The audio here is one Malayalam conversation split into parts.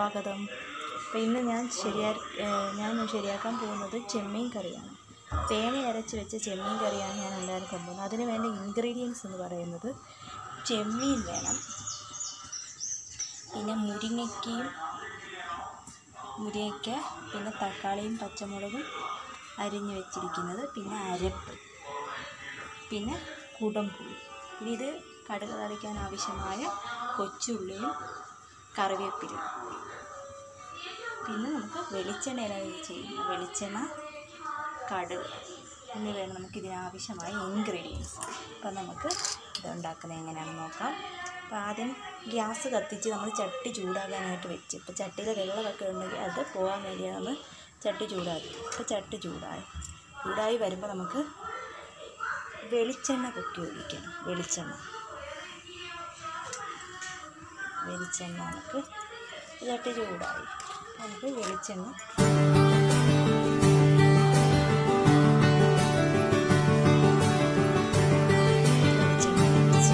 സ്വാഗതം അപ്പോൾ ഇന്ന് ഞാൻ ശരിയാ ഏഹ് ഞാൻ ശരിയാക്കാൻ പോകുന്നത് ചെമ്മീൻ കറിയാണ് തേങ്ങ അരച്ച് വെച്ച ചെമ്മീൻ കറിയാണ് ഞാൻ ഉണ്ടാക്കാൻ പോകുന്നത് അതിന് വേണ്ട ഇൻഗ്രീഡിയൻസ് എന്ന് പറയുന്നത് ചെമ്മീൻ വേണം പിന്നെ മുരിങ്ങയ്ക്കയും മുരിങ്ങയ്ക്ക പിന്നെ തക്കാളിയും പച്ചമുളകും അരിഞ്ഞ് വെച്ചിരിക്കുന്നത് പിന്നെ അരപ്പ് പിന്നെ കുടംപുളി ഇനി ഇത് കടുക് തളിക്കാൻ ആവശ്യമായ കൊച്ചുള്ളിയും കറിവേപ്പിലയും പിന്നെ നമുക്ക് വെളിച്ചെണ്ണയിലാണ് ഇത് ചെയ്യുന്നത് വെളിച്ചെണ്ണ കടുക് എന്നിവയാണ് നമുക്ക് ഇതിനാവശ്യമായ ഇൻഗ്രീഡിയൻസ് അപ്പം നമുക്ക് ഇത് ഉണ്ടാക്കുന്നത് എങ്ങനെയാണെന്ന് നോക്കാം അപ്പോൾ ആദ്യം ഗ്യാസ് കത്തിച്ച് നമ്മൾ ചട്ടി ചൂടാകാനായിട്ട് വെച്ച് ഇപ്പോൾ ചട്ടിയിൽ വെള്ളമൊക്കെ ഉണ്ടെങ്കിൽ അത് പോകാൻ വേണ്ടിയാണ് നമ്മൾ ചട്ടി ചൂടാക്കി ഇപ്പോൾ ചട്ടി ചൂടായി ചൂടായി വരുമ്പോൾ നമുക്ക് വെളിച്ചെണ്ണ പൊക്കി ഒഴിക്കണം വെളിച്ചെണ്ണ വെളിച്ചെണ്ണ നമുക്ക് ചട്ടി ചൂടായി നമുക്ക് വെളിച്ചെണ്ണ വെളിച്ചെണ്ണ ഒഴിച്ച്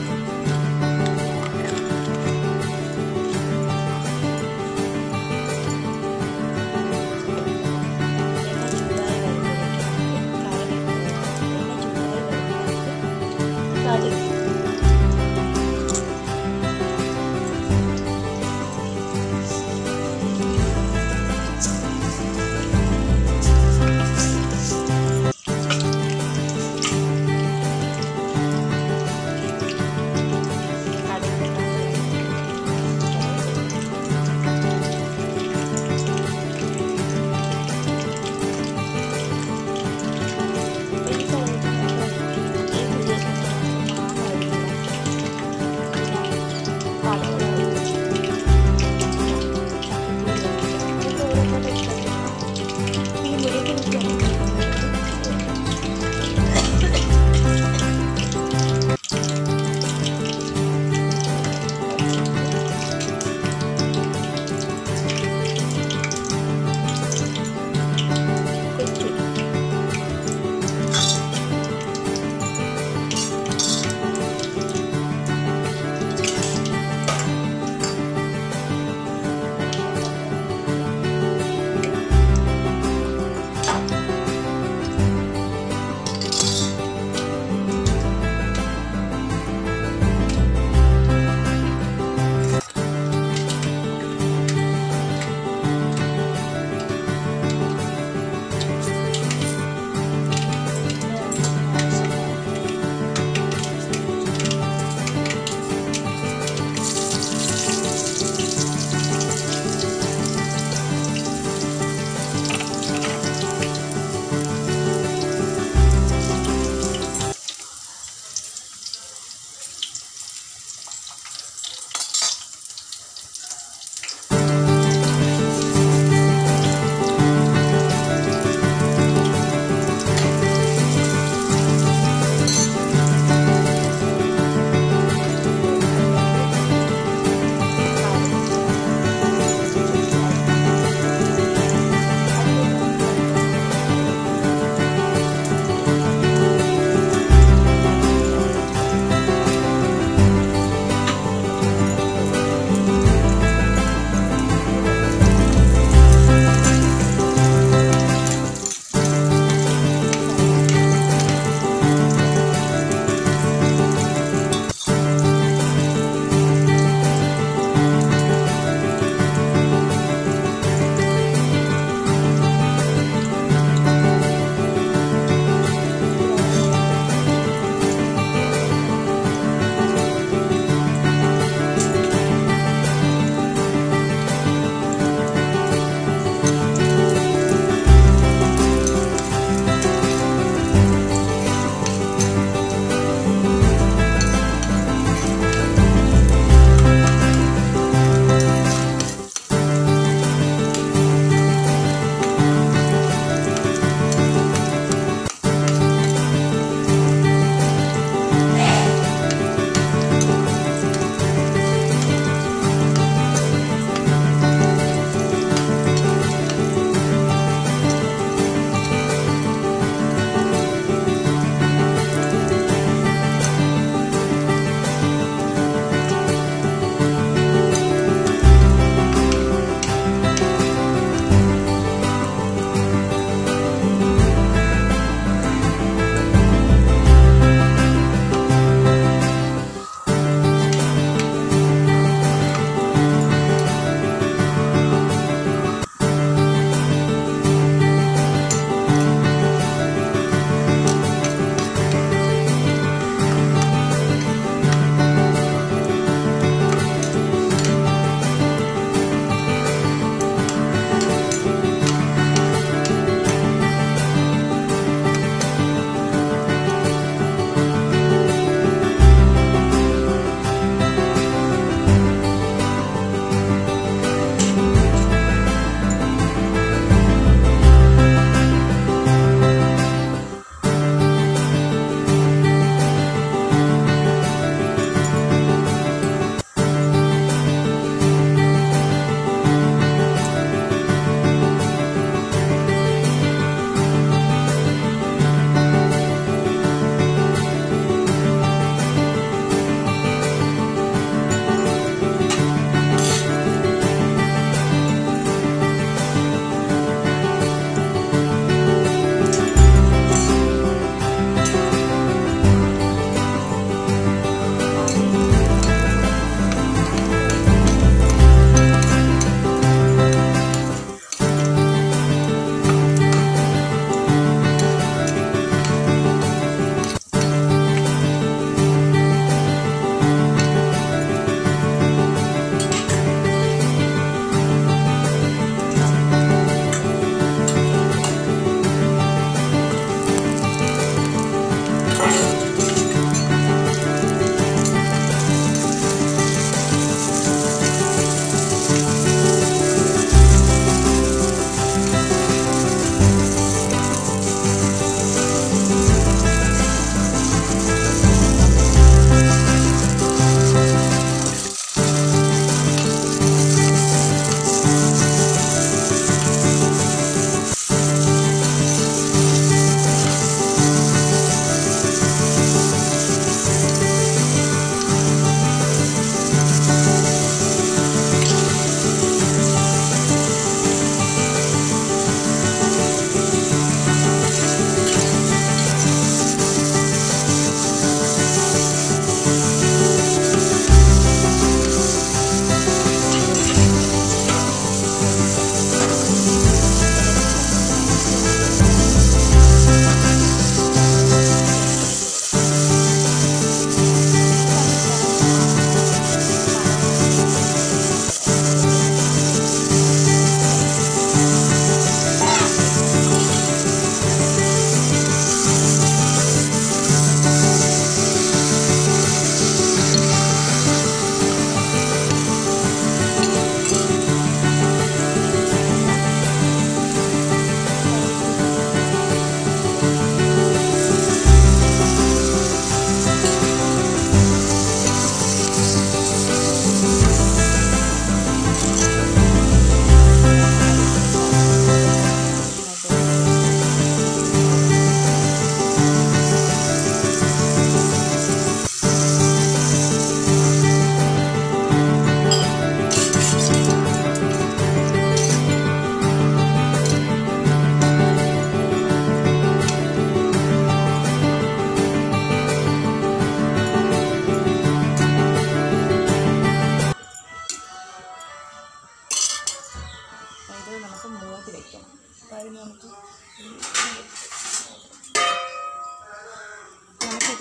എണ്ണ ചൂടായി വരുമ്പോഴേക്കും കറിവേപ്പില എണ്ണ ചൂടായി വരുമ്പോഴേക്കും കടുക്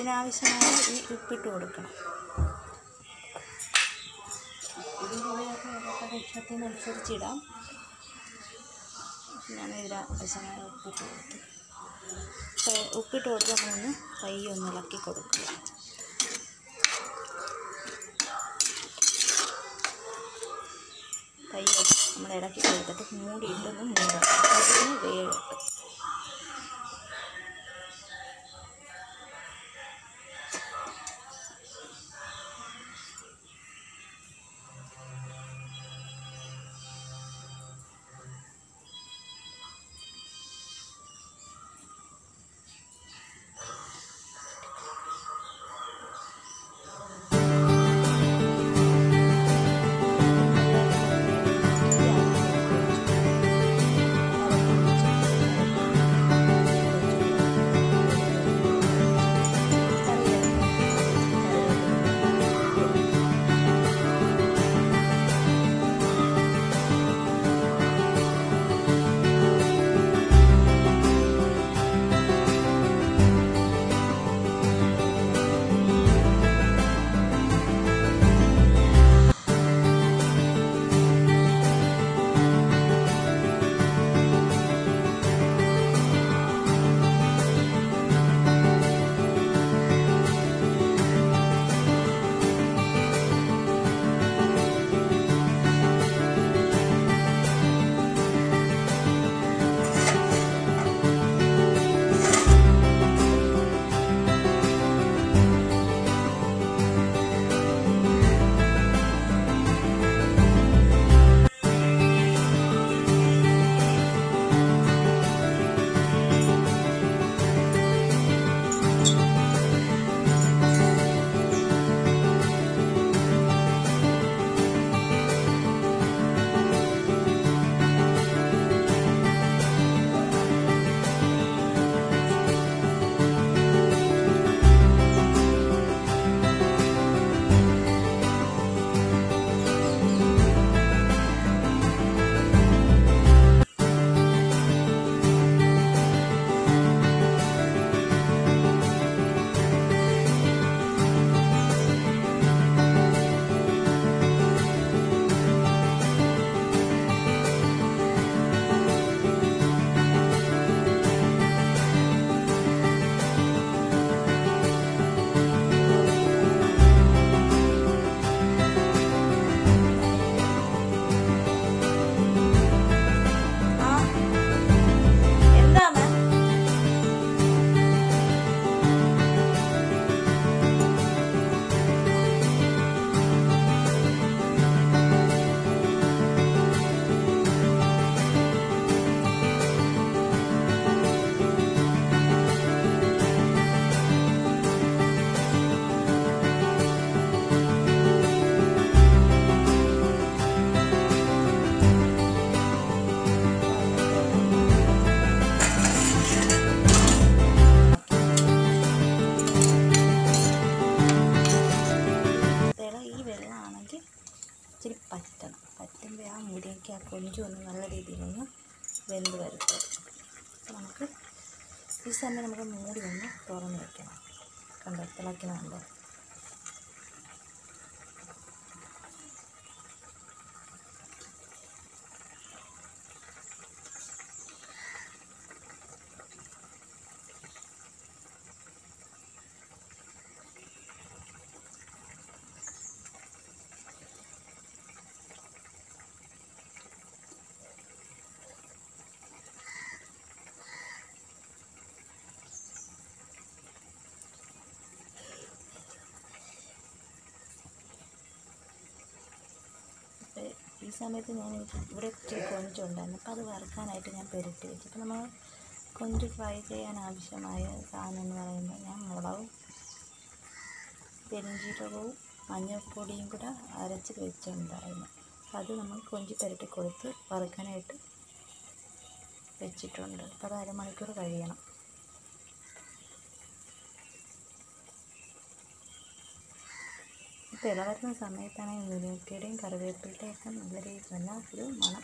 ഇതിനാവശ്യമായ ഈ ഉപ്പിട്ട് കൊടുക്കണം ഉപ്പിടും കൂടെയൊക്കെ ഓരോരുത്തരുടെ ഇഷ്ടത്തിനനുസരിച്ച് ഇടാം ഞാൻ ഇതിൽ ആവശ്യമായ ഉപ്പിട്ട് കൊടുത്തു അപ്പോൾ ഉപ്പിട്ട് കൊടുത്ത് നമ്മളൊന്ന് പയ്യെ ഒന്ന് ഇളക്കി കൊടുക്കുക പയ്യെ നമ്മൾ ഇളക്കി കൊടുത്തിട്ട് മൂടിയിട്ടൊന്ന് മൂടാം അതിന് വേവ് ആ എന്താണ് തിള ഈ വെള്ളമാണെങ്കിൽ ഇച്ചിരി പറ്റണം പറ്റുമ്പോൾ ആ മുരിങ്ങയ്ക്ക് ആ കൊഞ്ചു ഒന്ന് നല്ല രീതിയിലൊന്ന് വെന്ത് വരട്ടെ അപ്പോൾ നമുക്ക് ഈ സമയം നമുക്ക് മൂടി ഒന്ന് തുറന്ന് വെക്കണം കണ്ടോ തിളയ്ക്കണമല്ലോ അപ്പോൾ ഈ സമയത്ത് ഞാൻ ഇവിടെ ഇച്ചിരി കൊഞ്ചുണ്ടായിരുന്നു അപ്പോൾ അത് വറുക്കാനായിട്ട് ഞാൻ പെരട്ടി വെച്ചു അപ്പോൾ നമ്മൾ കൊഞ്ച് ഫ്രൈ ചെയ്യാൻ ആവശ്യമായ സാധനം എന്ന് പറയുമ്പോൾ ഞാൻ മുളകും പെരുംജീരകവും മഞ്ഞൾപ്പൊടിയും കൂടെ അരച്ച് വെച്ചിട്ടുണ്ടായിരുന്നു അപ്പോൾ അത് നമ്മൾ കൊഞ്ച് പുരട്ടി കൊടുത്ത് വറുക്കാനായിട്ട് വെച്ചിട്ടുണ്ട് അപ്പോൾ അത് അരമണിക്കൂർ കഴിയണം തിള വരുന്ന സമയത്താണ് ഈ മുരിങ്ങക്കയുടെയും കറിവേപ്പിലയുടെയൊക്കെ നല്ല രീതിയിൽ നല്ല ഒരു മണം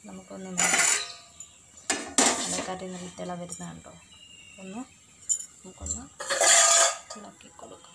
നമുക്കൊന്ന് നോക്കാം കടക്കാട്ടിൽ നിന്ന് തിള വരുന്നുണ്ടോ ഒന്ന് നമുക്കൊന്ന് ഇളക്കി കൊടുക്കാം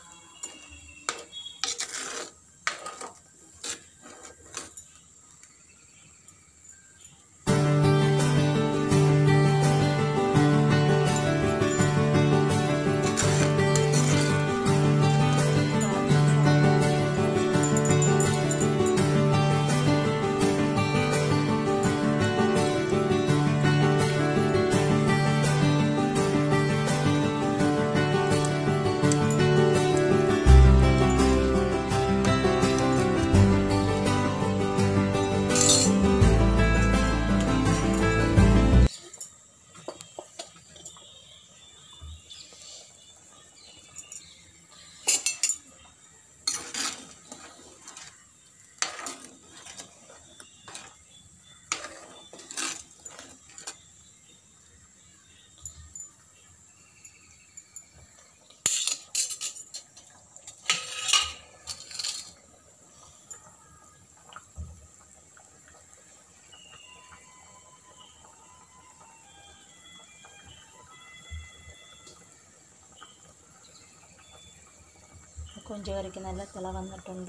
കൊഞ്ച് കറിക്ക് നല്ല തിള വന്നിട്ടുണ്ട്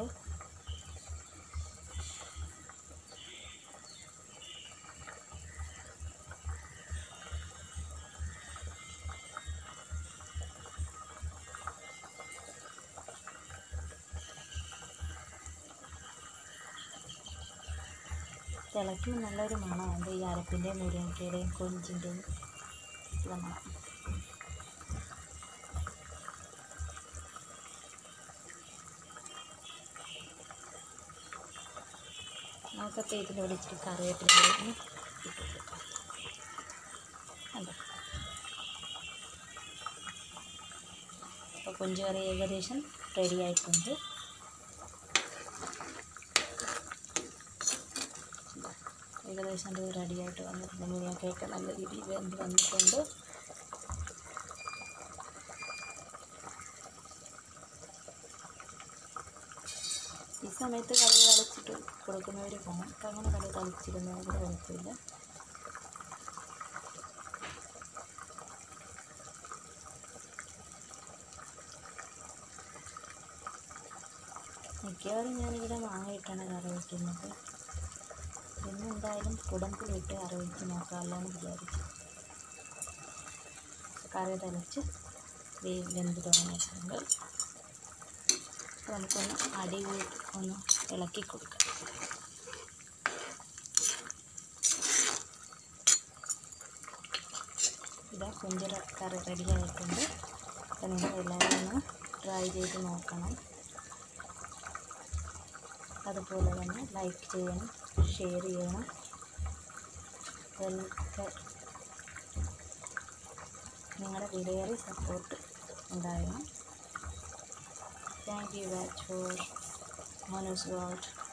തിളയ്ക്കുമ്പോൾ നല്ലൊരു മണമുണ്ട് ഈ അരപ്പിൻ്റെയും മുരിങ്ങയ്ക്കയുടെയും കൊഞ്ചിൻ്റെയും ഇത് മണം നമുക്കപ്പോൾ ഇതിലൂടെ ഇച്ചിരി കറിവേപ്പിലയും ഇട്ട് കൊടുക്കാം അല്ല അപ്പോൾ കൊഞ്ച് കറി ഏകദേശം റെഡി ആയിട്ടുണ്ട് ഏകദേശം അത് റെഡി ആയിട്ട് വന്നിട്ടുണ്ട് മുരിങ്ങയൊക്കെ നല്ല രീതിയിൽ വെന്ത് വന്നിട്ടുണ്ട് ഈ സമയത്ത് കറി തളിച്ചിട്ട് കൊടുക്കുന്നവർ കാണും അപ്പം അങ്ങനെ കറി തളിച്ചിരുന്നവർ കുഴപ്പമില്ല മിക്കവാറും ഞാനിവിടെ മാങ്ങയിട്ടാണ് കറി വയ്ക്കുന്നത് ഇന്ന് എന്തായാലും കുടംപുളിയിട്ട് കറി വെച്ച് നോക്കാമല്ലോ എന്ന് വിചാരിച്ചു കറി തളിച്ച് വേ- വെന്ത് തുടങ്ങിയിട്ടുണ്ട് അപ്പോൾ നമുക്കൊന്ന് അടി കൂട്ടി ഒന്ന് ഇളക്കി കൊടുക്കാം ഇതാ കൊഞ്ച് ര- കറി റെഡി ആയിട്ടുണ്ട് അപ്പോൾ നിങ്ങൾ എല്ലാവരും ഒന്ന് ട്രൈ ചെയ്ത് നോക്കണം അതുപോലെ തന്നെ ലൈക്ക് ചെയ്യണം ഷെയർ ചെയ്യണം വെൽക്കം നിങ്ങളുടെ വിലയേറിയ സപ്പോർട്ട് ഉണ്ടാകണം thank you watch for monos world